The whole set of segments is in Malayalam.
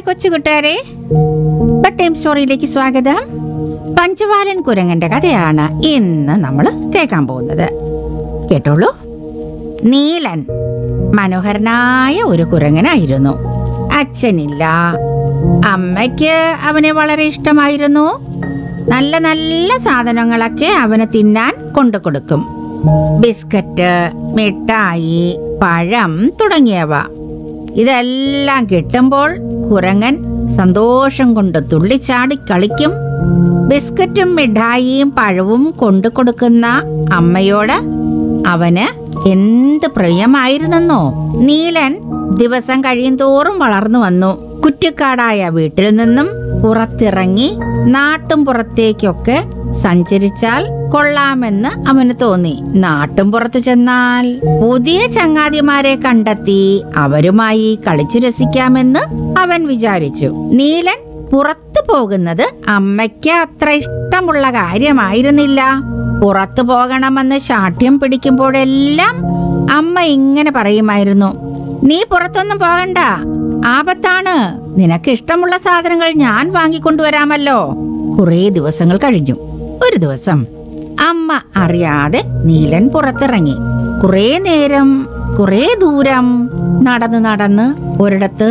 ഹായ് കൊച്ചു കൂട്ടുകാരെ ബഡ് ടൈം സ്റ്റോറിയിലേക്ക് സ്വാഗതം പഞ്ചവാലൻ കുരങ്ങന്റെ കഥയാണ് ഇന്ന് നമ്മൾ കേൾക്കാൻ പോകുന്നത് കേട്ടോളൂ നീലൻ മനോഹരനായ ഒരു കുരങ്ങനായിരുന്നു അച്ഛനില്ല അമ്മയ്ക്ക് അവനെ വളരെ ഇഷ്ടമായിരുന്നു നല്ല നല്ല സാധനങ്ങളൊക്കെ അവന് തിന്നാൻ കൊണ്ടു കൊടുക്കും ബിസ്ക്കറ്റ് മിഠായി പഴം തുടങ്ങിയവ ഇതെല്ലാം കിട്ടുമ്പോൾ കുരങ്ങൻ സന്തോഷം കൊണ്ട് തുള്ളിച്ചാടി കളിക്കും ബിസ്ക്കറ്റും മിഠായിയും പഴവും കൊണ്ടു കൊടുക്കുന്ന അമ്മയോട് അവന് എന്ത് പ്രിയമായിരുന്നെന്നോ നീലൻ ദിവസം കഴിയും തോറും വളർന്നു വന്നു കുറ്റിക്കാടായ വീട്ടിൽ നിന്നും പുറത്തിറങ്ങി നാട്ടും പുറത്തേക്കൊക്കെ സഞ്ചരിച്ചാൽ കൊള്ളാമെന്ന് അവന് തോന്നി നാട്ടും പുറത്ത് ചെന്നാൽ പുതിയ ചങ്ങാതിമാരെ കണ്ടെത്തി അവരുമായി കളിച്ചു രസിക്കാമെന്ന് അവൻ വിചാരിച്ചു നീലൻ പുറത്തു പോകുന്നത് അമ്മയ്ക്ക് അത്ര ഇഷ്ടമുള്ള കാര്യമായിരുന്നില്ല പുറത്തു പോകണമെന്ന് ശാഠ്യം പിടിക്കുമ്പോഴെല്ലാം അമ്മ ഇങ്ങനെ പറയുമായിരുന്നു നീ പുറത്തൊന്നും പോകണ്ട ആപത്താണ് നിനക്ക് ഇഷ്ടമുള്ള സാധനങ്ങൾ ഞാൻ വാങ്ങിക്കൊണ്ടുവരാമല്ലോ കുറേ ദിവസങ്ങൾ കഴിഞ്ഞു ഒരു ദിവസം അമ്മ അറിയാതെ നീലൻ പുറത്തിറങ്ങി കുറേ നേരം കുറേ ദൂരം നടന്ന് നടന്ന് ഒരിടത്ത്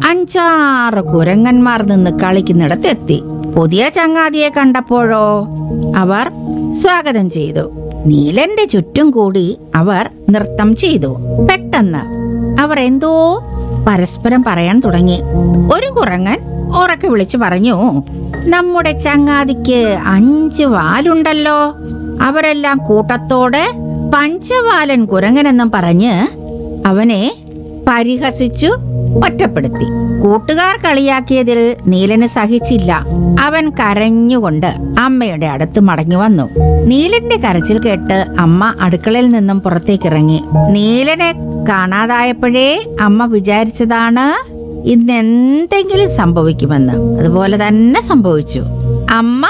അഞ്ചാറ് കുരങ്ങന്മാർ നിന്ന് കളിക്കുന്നിടത്തെത്തി പുതിയ ചങ്ങാതിയെ കണ്ടപ്പോഴോ അവർ സ്വാഗതം ചെയ്തു നീലന്റെ ചുറ്റും കൂടി അവർ നൃത്തം ചെയ്തു പെട്ടെന്ന് അവർ എന്തോ പരസ്പരം പറയാൻ തുടങ്ങി ഒരു കുരങ്ങൻ ഉറക്കെ വിളിച്ചു പറഞ്ഞു നമ്മുടെ ചങ്ങാതിക്ക് അഞ്ച് വാലുണ്ടല്ലോ അവരെല്ലാം കൂട്ടത്തോടെ പഞ്ചവാലൻ കുരങ്ങനെന്നും പറഞ്ഞ് അവനെ പരിഹസിച്ചു ഒറ്റപ്പെടുത്തി കൂട്ടുകാർ കളിയാക്കിയതിൽ നീലന് സഹിച്ചില്ല അവൻ കരഞ്ഞുകൊണ്ട് അമ്മയുടെ അടുത്ത് മടങ്ങി വന്നു നീലന്റെ കരച്ചിൽ കേട്ട് അമ്മ അടുക്കളയിൽ നിന്നും പുറത്തേക്കിറങ്ങി നീലനെ കാണാതായപ്പോഴേ അമ്മ വിചാരിച്ചതാണ് ഇന്ന് എന്തെങ്കിലും സംഭവിക്കുമെന്ന് അതുപോലെ തന്നെ സംഭവിച്ചു അമ്മ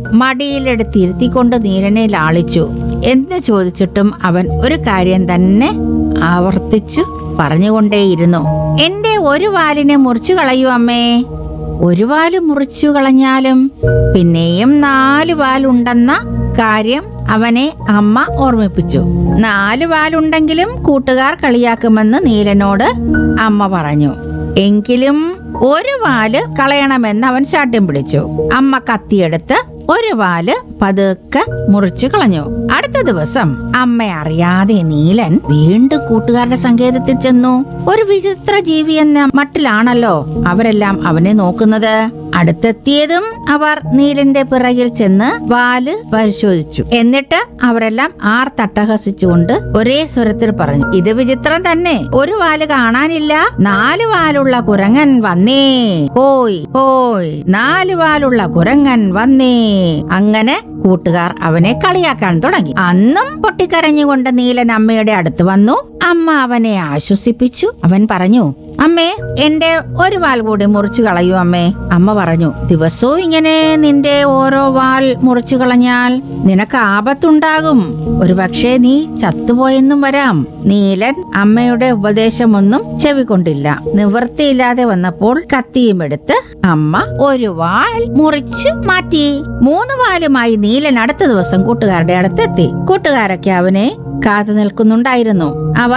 മടിയിലെടുത്തിരുത്തിക്കൊണ്ട് നീലനെ ലാളിച്ചു എന്ന് ചോദിച്ചിട്ടും അവൻ ഒരു കാര്യം തന്നെ ആവർത്തിച്ചു പറഞ്ഞുകൊണ്ടേയിരുന്നു എന്റെ ഒരു വാലിനെ മുറിച്ചു കളയൂ അമ്മേ ഒരു വാല് മുറിച്ചു കളഞ്ഞാലും പിന്നെയും നാല് വാലുണ്ടെന്ന കാര്യം അവനെ അമ്മ ഓർമ്മിപ്പിച്ചു നാല് വാലുണ്ടെങ്കിലും കൂട്ടുകാർ കളിയാക്കുമെന്ന് നീലനോട് അമ്മ പറഞ്ഞു എങ്കിലും ഒരു വാല് കളയണമെന്ന് അവൻ ശാഠ്യം പിടിച്ചു അമ്മ കത്തിയെടുത്ത് ഒരു വാല് പതുക്കെ മുറിച്ചു കളഞ്ഞു അടുത്ത ദിവസം അമ്മ അറിയാതെ നീലൻ വീണ്ടും കൂട്ടുകാരുടെ സങ്കേതത്തിൽ ചെന്നു ഒരു വിചിത്ര ജീവി എന്ന മട്ടിലാണല്ലോ അവരെല്ലാം അവനെ നോക്കുന്നത് അടുത്തെത്തിയതും അവർ നീലന്റെ പിറകിൽ ചെന്ന് വാല് പരിശോധിച്ചു എന്നിട്ട് അവരെല്ലാം ആർ തട്ടഹസിച്ചുകൊണ്ട് ഒരേ സ്വരത്തിൽ പറഞ്ഞു ഇത് വിചിത്രം തന്നെ ഒരു വാല് കാണാനില്ല നാല് വാലുള്ള കുരങ്ങൻ വന്നേ ഹോയ് ഹോയ് നാല് വാലുള്ള കുരങ്ങൻ വന്നേ അങ്ങനെ കൂട്ടുകാർ അവനെ കളിയാക്കാൻ തുടങ്ങി അന്നും പൊട്ടിക്കരഞ്ഞുകൊണ്ട് നീലൻ അമ്മയുടെ അടുത്ത് വന്നു അമ്മ അവനെ ആശ്വസിപ്പിച്ചു അവൻ പറഞ്ഞു അമ്മേ എന്റെ ഒരു വാൽ കൂടി മുറിച്ചു കളയൂ അമ്മേ അമ്മ പറഞ്ഞു ദിവസവും ഇങ്ങനെ നിന്റെ ഓരോ വാൽ മുറിച്ചു കളഞ്ഞാൽ നിനക്ക് ആപത്തുണ്ടാകും ഒരു പക്ഷേ നീ ചത്തുപോയെന്നും വരാം നീലൻ അമ്മയുടെ ഉപദേശമൊന്നും ചെവിക്കൊണ്ടില്ല നിവൃത്തിയില്ലാതെ വന്നപ്പോൾ കത്തിയും എടുത്ത് അമ്മ ഒരു വാൽ മുറിച്ചു മാറ്റി മൂന്ന് വാലുമായി നീലൻ അടുത്ത ദിവസം കൂട്ടുകാരുടെ അടുത്തെത്തി കൂട്ടുകാരൊക്കെ അവനെ കാത്തു നിൽക്കുന്നുണ്ടായിരുന്നു അവർ